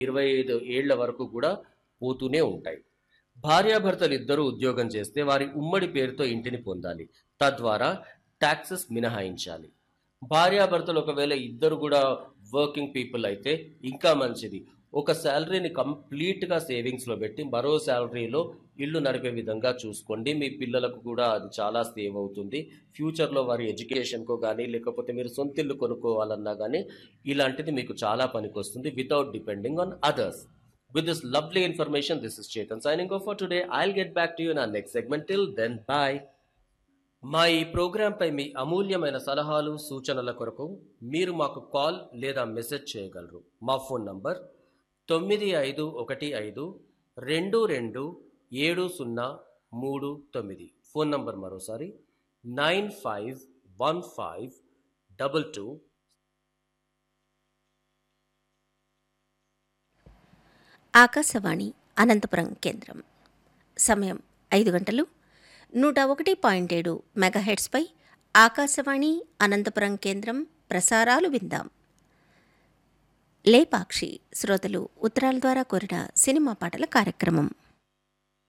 ఇరవై ఐదు ఏళ్ల వరకు కూడా పోతూనే ఉంటాయి భార్యాభర్తలు ఇద్దరూ ఉద్యోగం చేస్తే వారి ఉమ్మడి పేరుతో ఇంటిని పొందాలి తద్వారా ట్యాక్సెస్ మినహాయించాలి భార్యాభర్తలు ఒకవేళ ఇద్దరు కూడా వర్కింగ్ పీపుల్ అయితే ఇంకా మంచిది ఒక శాలరీని కంప్లీట్గా సేవింగ్స్లో పెట్టి మరో శాలరీలో ఇల్లు నడిపే విధంగా చూసుకోండి మీ పిల్లలకు కూడా అది చాలా సేవ్ అవుతుంది ఫ్యూచర్లో వారి ఎడ్యుకేషన్కో కానీ లేకపోతే మీరు సొంత ఇల్లు కొనుక్కోవాలన్నా కానీ ఇలాంటిది మీకు చాలా పనికొస్తుంది without depending on others With this lovely information, this is Chetan signing off for today. I'll get back to you in our next segment. Till then, bye. మా ఈ ప్రోగ్రాంపై మీ అమూల్యమైన సలహాలు సూచనల కొరకు మీరు మాకు కాల్ లేదా మెసేజ్ చేయగలరు మా ఫోన్ నంబర్ తొమ్మిది ఐదు ఒకటి ఐదు రెండు రెండు ఏడు సున్నా మూడు తొమ్మిది ఫోన్ నంబర్ మరోసారి nine five one five double two Akashvani Anantapur కేంద్రం సమయం ఐదు గంటలు నూట ఒకటి పాయింట్ ఏడు మెగాహెడ్స్పై ఆకాశవాణి అనంతపురం కేంద్రం ప్రసారాలు విందాం లేపాక్షి శ్రోతలు ఉత్తరాల ద్వారా కోరిన సినిమా పాటల కార్యక్రమం